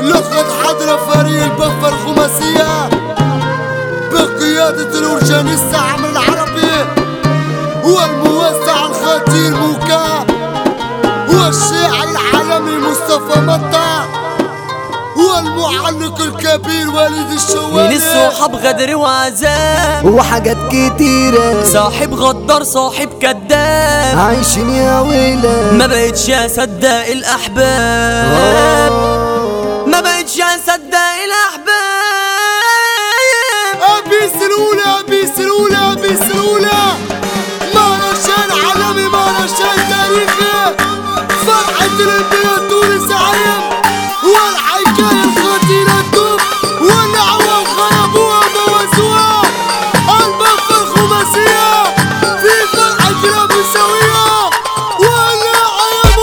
لقد حضر فريق البفة الخماسية بقيادة الأورجانيستا عمرو العربي والموزع الخطير موكا والشاعر العالمي مصطفى مطا والمعلق الكبير وليد من الشوالي الصحاب غدر وعذاب وحاجات كتيرة صاحب غدار صاحب كذاب عايشين يا ويلة ما بقتش اصدق الاحباب ما بقتش اصدق الاحباب أبي سلولة أبي سلولة أبي سلولة مهرجان عالمي مهرجان تاريخي فرحة الانبياء تونس عين والحكاية الخطيرة الدوب والنعوة وخربوها موزوها البفة الخماسية في فرحة الأبيساوية والنعوة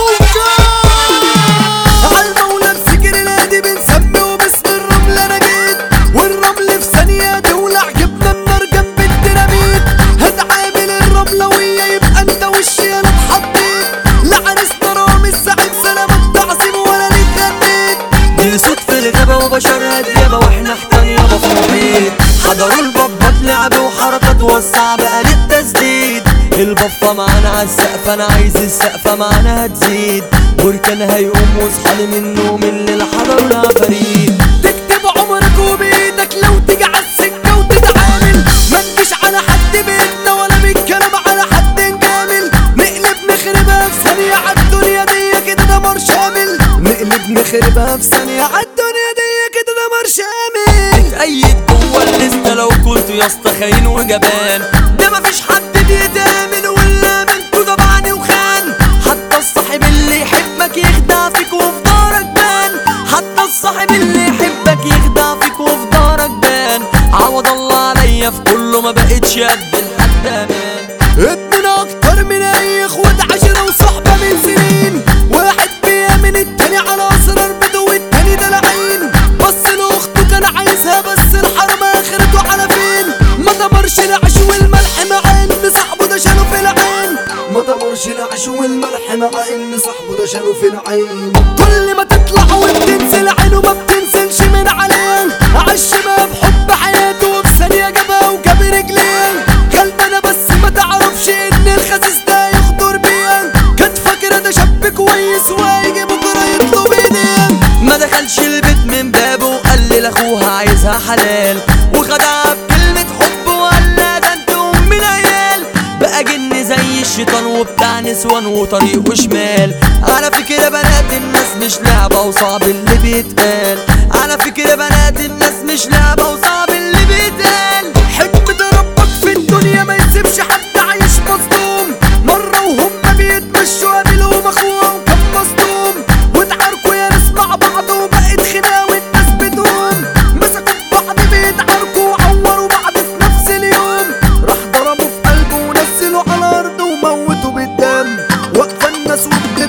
موكا عالمولى بسكر نادي بنسمي وباسم الرمل انا جيت والرمل في ثانية تولع جبنا النار جنب الديناميت هتعامل الرملوية يبقى انت وشي انا اتحطيت لعرسنا رامي السعيد سلامة تعظيم ولا ليك غنيت دي صوت في الغابة وبشر هديابة واحنا احتان يابا في محيط حضروا البابات لعب وحركات وسع بقى للتسديد البفة معانا عالسقف انا عايز السقفة معانا هتزيد بركان هيقوم واصحى من النوم الليلة حضروا العفاريت تكتب عمرك وبايدك لو تيجي على السكة وتتعامل ما تجيش على حد بيتنا ولا بالكلام على حد جامل نقلب نخربها في ثانية عالدنيا دي كده دمار شامل نقلب نخربها في ثانية عالدنيا دي كده دمار شامل اتأيد جوه الليستة لو كنت يا اسطى خاين وجبان ده مفيش حد بيتامن ولا منكو طبعني وخان حتى الصاحب اللي يحبك يخدع فيك وفي دارك بان حتى الصاحب اللي يحبك يخدع فيك وفي دارك بان عوض الله عليا في كله ما بقتش قد الحد امان اتنين اكتر من اي اخوات عشرة وصحبة من سنين واحد بيامن التاني على اسرار بيته والتاني ده لعين بص لاخته كان عايزها بس الحرام اخرته على فين ما دمرش العيش والملح مع ان صاحبه ده شاله في العين ما دمرش العيش والملح مع ان صاحبه ده شاله في العين كل ما تطلع وبتنزل عينه ما بتنزلش من عليه عش بقى بحب حياته وبثانية جابها وجاب رجلين غلبانة بس ما تعرفش ان الخسيس ده يخطر بيها كانت فاكرة ده شاب كويس وهيجي بكرة يطلب ايديه ما دخلش البيت من بابه وقال لي لاخوها عايزها حلال وخدعها بكلمة حب وقال لا ده انت ام العيال بقى جن زي الشيطان وبتاع نسوان وطريقه شمال على فكرة بنات الناس مش لعبة وصعب اللي بيتقال على فكرة بنات الناس مش لعبة وصعب اللي بيتقال حكمة ربك في الدنيا ما يسيبش حد عايش مظلوم مرة وهم بيتمشوا قابلهم اخوهم كان مصدوم واتعاركوا يا ناس مع بعض وبقت خناقة والناس بتقوم مسكوا في بعض بيتعاركوا وعوروا بعض في نفس اليوم راح ضربوا في قلبه ونزلوا على الارض وموتوا بالدم واقفة الناس والدنيا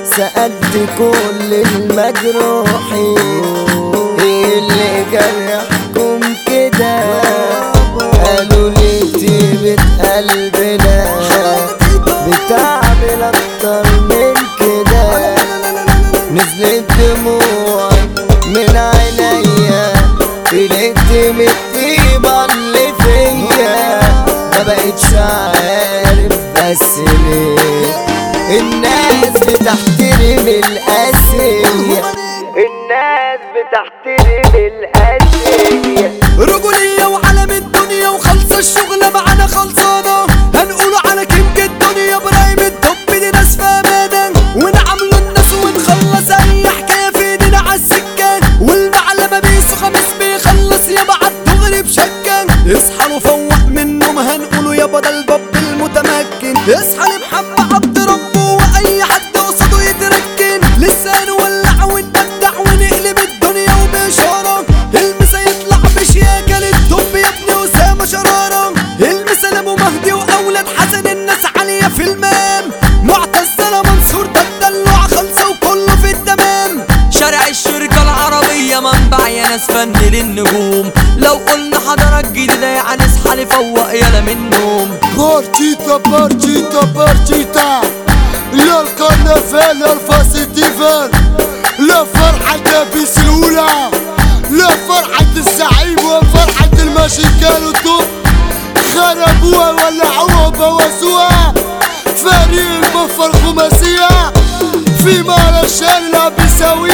سألت كل المجروحين ايه اللي جرحكم كده قالوا لي طيبة قلبنا بتعمل اكتر من كده نزلت دموعي من عينيا قلقت من الطيبة اللي فيا ما بقتش عارف بس ليه الناس بتحترم القاسية الناس بتحترم القاسية رجولية وعلم الدنيا وخلصة الشغلة معانا خلصانة هنقول على كينج الدنيا ابراهيم الدب دي ناس فامانة ونعامله الناس ونخلص اي حكاية في ايدينا عالسكة والمعلمة بيسو خميس بيخلص يابا عالدغري بشكة اصحى وفوق من النوم هنقوله يابا ده الباب المتمكن اصحى لمحمد عبد ربه واي حد قصده يتركن لسه نولع ونددع ونقلب الدنيا وبإشارة المسا يطلع بشياكة للدب يا ابني أسامة شرارة المسا لأبو مهدي وأولاد حسن الناس عالية في المام معتزلة منصور ده الدلوع خلصة وكله في التمام شارع الشركة العربية منبع يا ناس فن للنجوم لو قلنا حضارة جديدة يعني اصحى لفوق يلا من النوم بارتيتا بارتيتا بارتيتا لا الكرنفال لا الفاستيفال لا فرحة بيس الأولى لا فرحة الزعيم وفرحة الماشيكال والطب خربوها ولعوها بوظوها فريق البفر خماسية في مهرجان لا بيساوي